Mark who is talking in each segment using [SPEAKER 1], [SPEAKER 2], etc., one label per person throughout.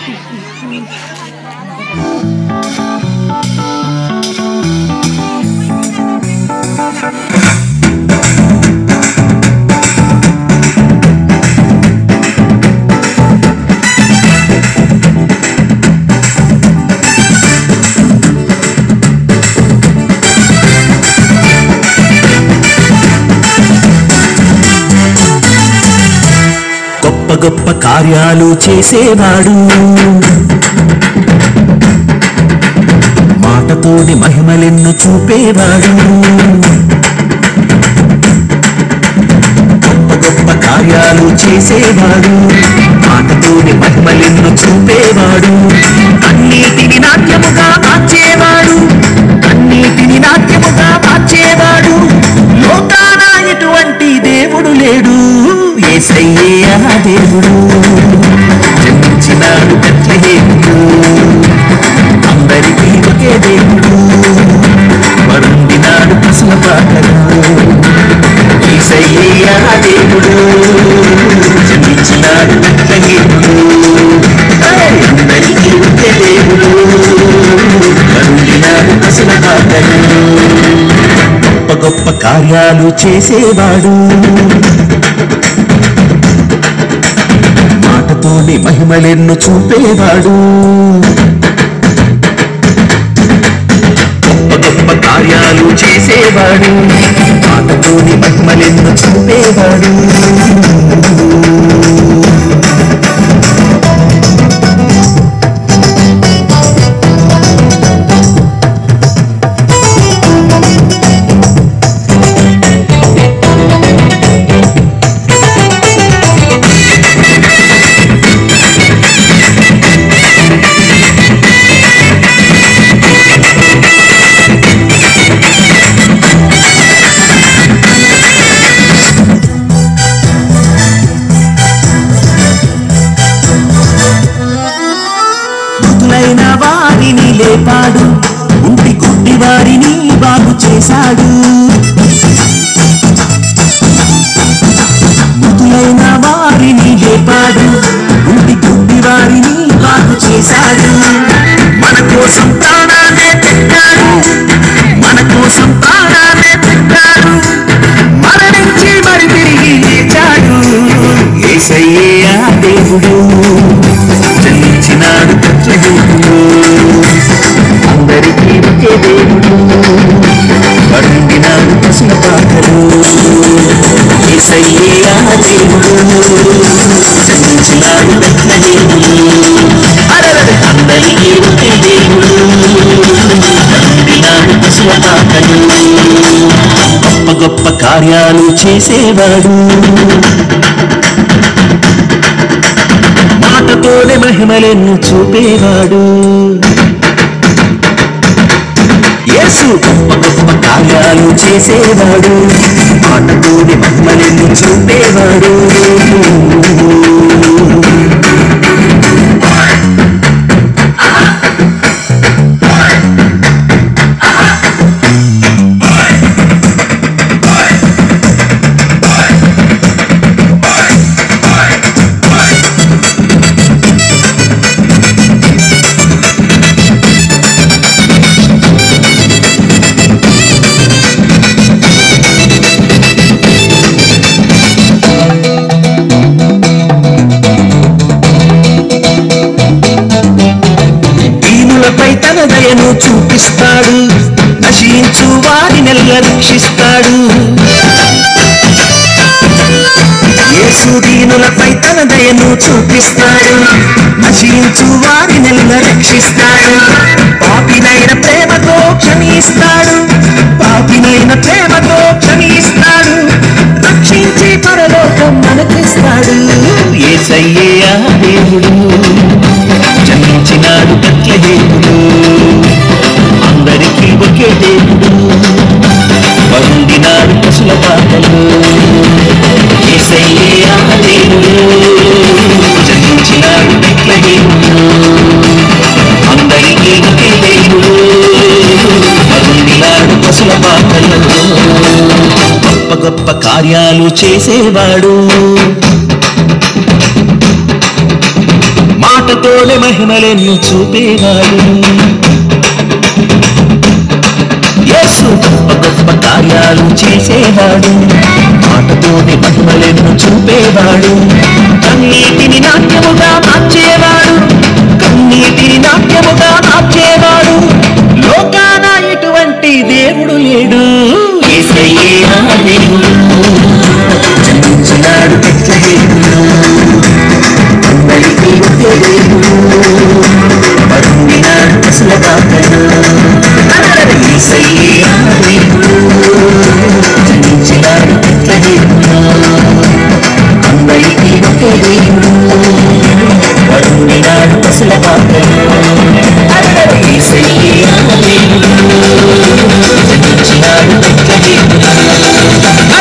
[SPEAKER 1] గొప్ప గొప్ప కార్యాలు చేసేవాడు మాటతోని మహిమలెన్ను చూపేవాడు గొప్ప గొప్ప కార్యాలు చేసేవాడు మాటతోని మహిమలెన్ను చూపేవాడు అన్నిటిని నాట్యముగా మార్చేవాడు అన్నిటిని నాట్యముగా మార్చేవాడు లోకాన ఎటువంటి దేవుడు లేడు ఏసయ్యే ఆ దేవుడు జన్మించినాడు బెత్లెహేముడు అందరికీ ఒకే దేవుడు వరుండినాడు పసుల పాటలు ఈసయ్యే ఆ దేవుడు జన్మించినాడు బెత్లెహేముడు ఏయ్! అందరికీ ఒకే దేవుడు వరుండినాడు పసుల పాటలు గొప్ప గొప్ప కార్యాలు చేసేవాడు మాటతోని మహిమలెన్ను చూపేవాడు గొప్ప గొప్ప కార్యాలు చేసేవాడు మాటతోని మహిమలెన్ను చూపేవాడు మృతులైన వారిని లేపాడు ఉంటి గుడ్డి వారిని బాగు చేశాడు మృతులైన వారిని లేపాడు ఉంటి గుడ్డి వారిని బాగు చేశాడు మన కోసం ప్రాణాన్ని పెట్టాడు మన కోసం ప్రాణాన్ని పెట్టాడు మరణించి మరి తిరిగి లేచాడు ఏసయ్యే ఆ దేవుడు జన్మించినాడు పుత్రదేవుడు అందరికీ ఒకే దేవుడు వరుండినాడు పసుల పాటలు ఏసయ్యే ఆ దేవుడు జన్మించినాడు బెత్లెహేముడు అరెరెరె! అందరికీ ఒకే దేవుడు వరుండినాడు పసుల పాటలు గొప్ప గొప్ప కార్యాలు చేసేవాడు మాటతోనే మహిమలెన్ను చూపేవాడు యేసు గొప్ప గొప్ప కార్యాలు చేసేవాడు మాటతోనే మహిమలెన్ను చూపేవాడు దీనులపై తన దయను చూపిస్తాడు నశించు వారినెల్ల రక్షిస్తాడు యేసు దీనులపై తన దయను చూపిస్తాడు నశించు వారినెల్ల రక్షిస్తాడు పాపినైన ప్రేమతో క్షమిస్తాడు పాపినైన ప్రేమతో క్షమిస్తాడు రక్షించి పరలోకం మనకిస్తాడు ఏసయ్యే ఆ దేవుడు జన్మించినాడు బెత్లెహేముడు అందరికీ ఒకే దేవుడు వండినాడు పశుల పాటలు యేసయ్యే ఆ దేవుడు జన్మించినాడు బెత్లెహేముడు అందరికీ ఒకే దేవుడు వండినాడు పశుల పాటలు గొప్ప గొప్ప కార్యాలు చేసేవాడు మాట మాటతోనే మహిమలెన్ను చూపేవాడు యేసు గొప్ప గొప్ప కార్యాలు చేసేవాడు మాటతోనే మహిమలెన్ను చూపేవాడు కన్నీటిని నాట్యముగా మార్చేవాడు కన్నీటిని నాట్యముగా మార్చేవాడు లోకాన ఇటువంటి దేవుడు లేడు యేసయ్యే ఆ దేవుడు జన్మించినాడు బెత్లెహేములో. అందరికీ ఒకే దేవుడు పరుండినాడు పసుల పాకలో. యేసయ్యే ఆ దేవుడు జన్మించినాడు బెత్లెహేములో. అందరికీ ఒకే దేవుడు పరుండినాడు పసుల పాకలో. యేసయ్యే ఆ దేవుడు జన్మించినాడు బెత్లెహేములో.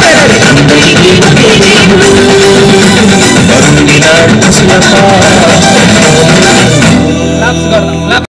[SPEAKER 1] అందరికీ ఒకే దేవుడు కరుణినాడు పసుల పాకలో.